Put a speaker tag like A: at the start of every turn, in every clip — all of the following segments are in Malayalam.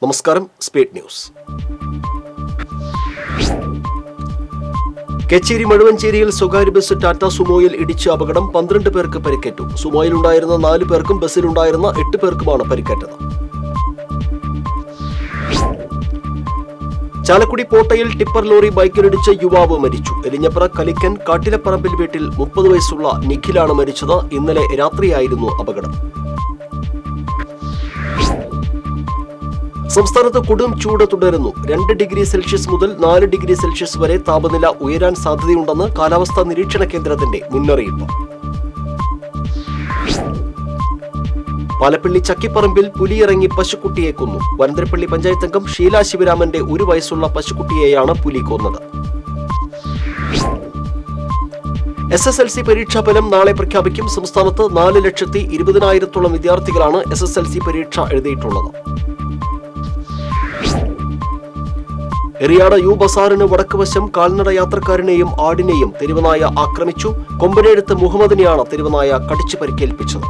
A: നമസ്കാരം സ്പീഡ് ന്യൂസ് കച്ചേരി മഴുവഞ്ചേരിയിൽ സ്വകാര്യ ബസ് ടാറ്റ സുമോയിൽ ഇടിച്ച അപകടം പന്ത്രണ്ട് പേർക്ക് പരിക്കേറ്റു സുമോയിലുണ്ടായിരുന്ന നാല് പേർക്കും ബസ്സിലുണ്ടായിരുന്ന എട്ട് പേർക്കുമാണ് പരിക്കേറ്റത് ചാലക്കുടി പോട്ടയിൽ ടിപ്പർ ലോറി ബൈക്കിലിടിച്ച യുവാവ് മരിച്ചു എലിഞ്ഞപ്പുറ കലിക്കൻ കാട്ടിലപ്പറമ്പിൽ വീട്ടിൽ മുപ്പത് വയസ്സുള്ള നിഖിലാണ് മരിച്ചത് ഇന്നലെ രാത്രിയായിരുന്നു അപകടം സംസ്ഥാനത്ത് കൊടും ചൂട് തുടരുന്നു രണ്ട് ഡിഗ്രി സെൽഷ്യസ് മുതൽ നാല് ഡിഗ്രി സെൽഷ്യസ് വരെ താപനില ഉയരാൻ സാധ്യതയുണ്ടെന്ന് കാലാവസ്ഥാ നിരീക്ഷണ കേന്ദ്രത്തിന്റെ മുന്നറിയിപ്പ് പാലപ്പള്ളി ചക്കിപ്പറമ്പിൽ പുലിയിറങ്ങി പശുക്കുട്ടിയെ കൊന്നു വനന്തരപ്പള്ളി പഞ്ചായത്ത് അംഗം ഷീല ശിവരാമന്റെ ഒരു വയസ്സുള്ള പശുക്കുട്ടിയെയാണ് പുലി കൊന്നത് എസ് എസ് എൽ സി പരീക്ഷാഫലം നാളെ പ്രഖ്യാപിക്കും സംസ്ഥാനത്ത് നാല് ലക്ഷത്തി ഇരുപതിനായിരത്തോളം വിദ്യാർത്ഥികളാണ് എസ് എസ് എൽ സി പരീക്ഷ എഴുതിയിട്ടുള്ളത് എറിയാട് യു ബസാറിന് വടക്കുവശം കാൽനട യാത്രക്കാരനെയും ആടിനെയും തെരുവനായ ആക്രമിച്ചു കൊമ്പനെഴുത്ത് മുഹമ്മദിനെയാണ് തെരുവനായ കടിച്ചു പരിക്കേൽപ്പിച്ചത്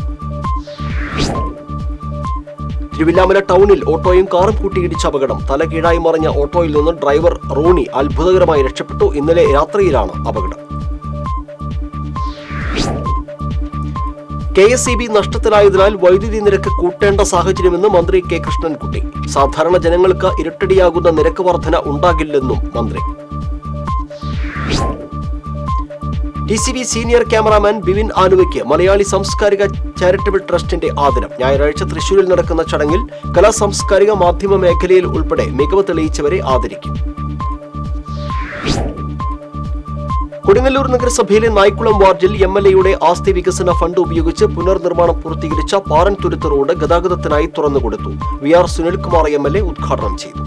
A: തിരുവില്ലാമല ടൗണിൽ ഓട്ടോയും കാറും കൂട്ടിയിടിച്ച അപകടം തല കീഴായി മറിഞ്ഞ ഓട്ടോയിൽ നിന്ന് ഡ്രൈവർ റോണി അത്ഭുതകരമായി രക്ഷപ്പെട്ടു ഇന്നലെ രാത്രിയിലാണ് അപകടം കെ എസ് ഇ ബി നഷ്ടത്തിലായതിനാൽ വൈദ്യുതി നിരക്ക് കൂട്ടേണ്ട സാഹചര്യമെന്ന് മന്ത്രി കെ കൃഷ്ണൻകുട്ടി സാധാരണ ജനങ്ങൾക്ക് ഇരട്ടടിയാകുന്ന നിരക്ക് വർധന ഉണ്ടാകില്ലെന്നും മന്ത്രി T C B senior cameraman Bivin ആലുവയ്ക്ക് മലയാളി സാംസ്കാരിക ചാരിറ്റബിൾ ട്രസ്റ്റിന്റെ ആദരം ഞായറാഴ്ച തൃശൂരിൽ നടക്കുന്ന ചടങ്ങിൽ കലാ സാംസ്കാരിക മാധ്യമ മേഖലയിൽ ഉൾപ്പെടെ മികവ് തെളിയിച്ചവരെ ആദരിക്കും കൊടുങ്ങല്ലൂർ നഗരസഭയിലെ നായ്ക്കുളം വാർഡിൽ എം എൽ എയുടെ ആസ്തി വികസന ഫണ്ട് ഉപയോഗിച്ച് പുനർനിർമ്മാണം പൂർത്തീകരിച്ച പാറൻതുരുത്ത് റോഡ് ഗതാഗതത്തിനായി തുറന്നുകൊടുത്തു V R Sunilkumar M L A ഉദ്ഘാടനം ചെയ്തു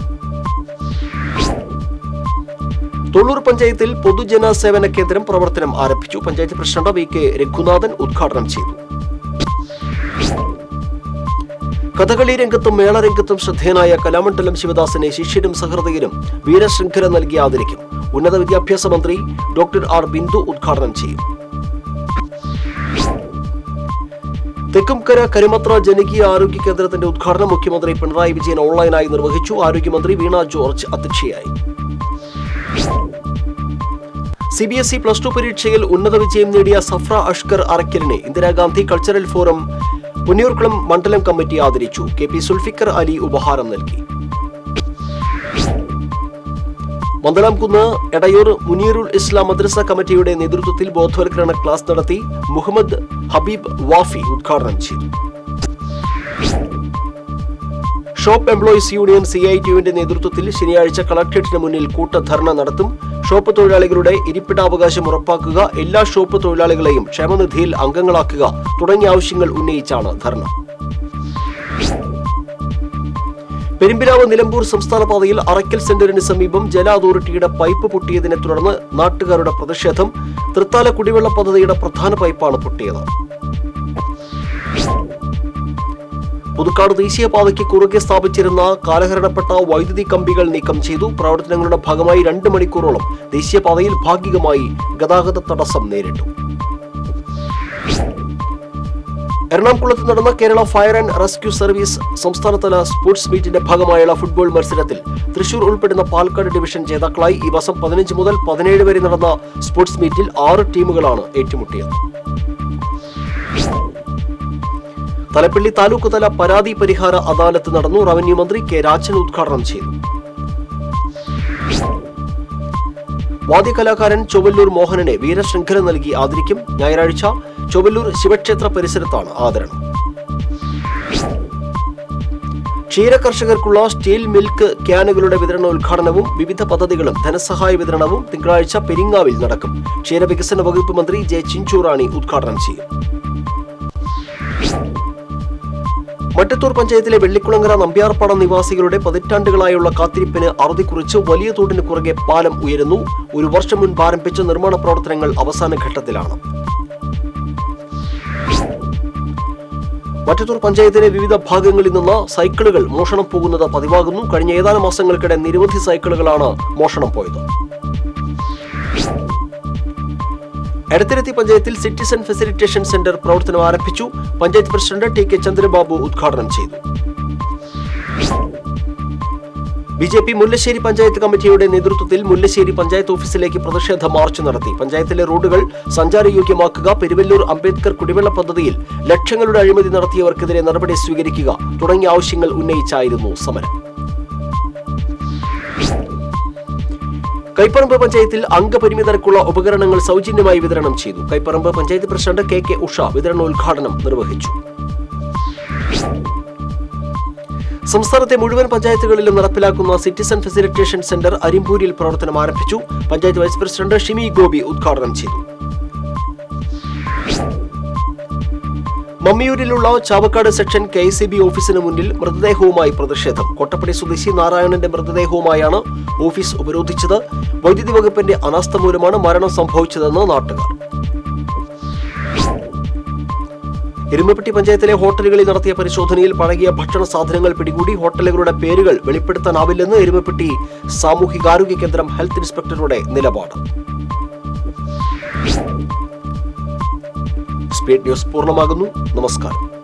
A: തൊള്ളൂർ പഞ്ചായത്തിൽ പൊതുജന സേവന കേന്ദ്രം പ്രവർത്തനം ആരംഭിച്ചു panchayat president V K Raghunathan ഉദ്ഘാടനം ചെയ്തു കഥകളി രംഗത്തും മേളരംഗത്തും ശ്രദ്ധേയനായ കലാമണ്ഡലം ശിവദാസനെ ശിഷ്യരും സഹൃദയരും വീരശൃംഖല നൽകി ആദരിക്കും ഉന്നത വിദ്യാഭ്യാസ മന്ത്രി ഡോക്ടർ ആർ ബിന്ദു ഉദ്ഘാടനം ചെയ്യും തെക്കുംകര കരിമത്ര ജനകീയ ആരോഗ്യ കേന്ദ്രത്തിന്റെ ഉദ്ഘാടനം മുഖ്യമന്ത്രി പിണറായി വിജയൻ ഓൺലൈനായി നിർവഹിച്ചു ആരോഗ്യമന്ത്രി വീണ ജോർജ് അധ്യക്ഷയായി C B S E plus two പരീക്ഷയിൽ ഉന്നത വിജയം നേടിയ സഫ്ര അഷ്കർ അറക്കലിനെ ഇന്ദിരാഗാന്ധി കൾച്ചറൽ ഫോറം പുന്നൂർക്കുളം മണ്ഡലം കമ്മിറ്റി ആദരിച്ചു കെ പി സുൽഫിക്കർ അലി ഉപഹാരം നൽകി മന്ദലാംകുന്ന് എടയൂർ മുനീറുൽ ഇസ്ലാം മദ്രസ കമ്മിറ്റിയുടെ നേതൃത്വത്തിൽ ബോധവൽക്കരണ ക്ലാസ് നടത്തി മുഹമ്മദ് ഹബീബ് വാഫി ഉദ്ഘാടനം ചെയ്തു shop employees union C I ടിയുവിന്റെ നേതൃത്വത്തിൽ ശനിയാഴ്ച കളക്ടറേറ്റിന് മുന്നിൽ കൂട്ടധർണ നടത്തും ഷോപ്പ് തൊഴിലാളികളുടെ ഇരിപ്പിടാവകാശം ഉറപ്പാക്കുക എല്ലാ ഷോപ്പ് തൊഴിലാളികളെയും ക്ഷേമനിധിയിൽ അംഗങ്ങളാക്കുക തുടങ്ങിയ ആവശ്യങ്ങൾ ഉന്നയിച്ചാണ് ധർണ പെരുമ്പിലാവ് നിലമ്പൂർ സംസ്ഥാന പാതയിൽ അറയ്ക്കൽ സെന്ററിന് സമീപം ജല അതോറിറ്റിയുടെ പൈപ്പ് പൊട്ടിയതിനെ തുടർന്ന് നാട്ടുകാരുടെ പ്രതിഷേധം തൃത്താല കുടിവെള്ള പദ്ധതിയുടെ പ്രധാന പൈപ്പാണ് പൊട്ടിയത് പുതുക്കാട് ദേശീയപാതയ്ക്ക് കുറുകെ സ്ഥാപിച്ചിരുന്ന കാലഹരണപ്പെട്ട വൈദ്യുതി കമ്പികൾ നീക്കം ചെയ്തു പ്രവർത്തനങ്ങളുടെ ഭാഗമായി രണ്ട് മണിക്കൂറോളം ദേശീയപാതയിൽ ഭാഗികമായി ഗതാഗത തടസ്സം നേരിട്ടു എറണാകുളത്ത് നടന്ന Kerala fire and rescue service സംസ്ഥാനതല സ്പോർട്സ് മീറ്റിന്റെ ഭാഗമായുള്ള ഫുട്ബോൾ മത്സരത്തിൽ തൃശൂർ ഉൾപ്പെടുന്ന പാലക്കാട് ഡിവിഷൻ ജേതാക്കളായി ഈ മാസം പതിനഞ്ച് മുതൽ പതിനേഴ് വരെ നടന്ന സ്പോർട്സ് മീറ്റിൽ ആറ് ടീമുകളാണ് ഏറ്റുമുട്ടിയത് തലപ്പള്ളി താലൂക്ക് തല പരാതി പരിഹാര അദാലത്ത് നടന്നു റവന്യൂ മന്ത്രി കെ രാജൻ ഉദ്ഘാടനം ചെയ്തു വാദ്യകലാകാരൻ ചൊവ്വല്ലൂർ മോഹനനെ വീരശൃംഖല നൽകി ആദരിക്കും ഞായറാഴ്ച ചൊവ്വല്ലൂർ ശിവക്ഷേത്ര പരിസരത്താണ് ആദരണം ക്ഷീര കർഷകർക്കുള്ള സ്റ്റീൽ മിൽക്ക് ക്യാനുകളുടെ വിതരണ ഉദ്ഘാടനവും വിവിധ പദ്ധതികളും ധനസഹായ വിതരണവും തിങ്കളാഴ്ച പെരിങ്ങാവിൽ നടക്കും ക്ഷീരവികസന വകുപ്പ് മന്ത്രി ജെ ചിഞ്ചുറാണി ഉദ്ഘാടനം ചെയ്യും മട്ടത്തൂർ പഞ്ചായത്തിലെ വെള്ളിക്കുളങ്ങര നമ്പ്യാർപ്പാടം നിവാസികളുടെ പതിറ്റാണ്ടുകളായുള്ള കാത്തിരിപ്പിന് അറുതി കുറിച്ച് വലിയ തോടിന് കുറുകെ പാലം ഉയരുന്നു ഒരു വർഷം മുൻപ് ആരംഭിച്ച നിർമ്മാണ പ്രവർത്തനങ്ങൾ അവസാന ഘട്ടത്തിലാണ് മറ്റത്തൂർ പഞ്ചായത്തിലെ വിവിധ ഭാഗങ്ങളിൽ നിന്ന് സൈക്കിളുകൾ മോഷണം പോകുന്നത് പതിവാകുന്നു കഴിഞ്ഞ ഏതാനും മാസങ്ങൾക്കിടെ നിരവധി സൈക്കിളുകളാണ് മോഷണം പോയത് എടത്തിരുത്തി പഞ്ചായത്തിൽ സിറ്റിസൺ ഫെസിലിറ്റേഷൻ സെന്റർ പ്രവർത്തനം ആരംഭിച്ചു panchayat president T K Chandrababu ഉദ്ഘാടനം ചെയ്തു B J P Mullassery panchayat കമ്മിറ്റിയുടെ നേതൃത്വത്തിൽ മുല്ലശ്ശേരി പഞ്ചായത്ത് ഓഫീസിലേക്ക് പ്രതിഷേധ മാർച്ച് നടത്തി പഞ്ചായത്തിലെ റോഡുകൾ സഞ്ചാരയോഗ്യമാക്കുക പെരുവല്ലൂർ അംബേദ്കർ കുടിവെള്ള പദ്ധതിയിൽ ലക്ഷങ്ങളുടെ അഴിമതി നടത്തിയവർക്കെതിരെ നടപടി സ്വീകരിക്കുക തുടങ്ങിയ ആവശ്യങ്ങൾ ഉന്നയിച്ചായിരുന്നു സമരം കൈപ്പറമ്പ് പഞ്ചായത്തിൽ അംഗപരിമിതർക്കുള്ള ഉപകരണങ്ങൾ സൗജന്യമായി വിതരണം ചെയ്തു Kaiparamb panchayat president K K Usha വിതരണോദ്ഘാടനം നിർവഹിച്ചു സംസ്ഥാനത്തെ മുഴുവൻ പഞ്ചായത്തുകളിലും നടപ്പിലാക്കുന്ന സിറ്റിസൺ ഫെസിലിറ്റേഷൻ സെന്റർ അരിമ്പൂരിൽ പ്രവർത്തനം ആരംഭിച്ചു പഞ്ചായത്ത് വൈസ് പ്രസിഡന്റ് ഷിമി ഗോപി ഉദ്ഘാടനം ചെയ്തു മമ്മിയൂരിലുള്ള Chavakkad section K C B ഓഫീസിന് മുന്നിൽ മൃതദേഹവുമായി പ്രതിഷേധം കൊട്ടപ്പടി സ്വദേശി നാരായണന്റെ മൃതദേഹവുമായാണ് ഓഫീസ് ഉപരോധിച്ചത് വൈദ്യുതി വകുപ്പിന്റെ അനാസ്ഥ മൂലമാണ് മരണം സംഭവിച്ചതെന്ന് നാട്ടുകാർ എരുമപ്പെട്ടി പഞ്ചായത്തിലെ ഹോട്ടലുകളിൽ നടത്തിയ പരിശോധനയിൽ പഴകിയ ഭക്ഷണ സാധനങ്ങൾ പിടികൂടി ഹോട്ടലുകളുടെ പേരുകൾ വെളിപ്പെടുത്താനാവില്ലെന്ന് എരുമപ്പെട്ടി സാമൂഹികാരോഗ്യ കേന്ദ്രം ഹെൽത്ത് ഇൻസ്പെക്ടറുടെ നിലപാട് സ്പീഡ് ന്യൂസ് പൂർണ്ണമാകുന്നു നമസ്കാരം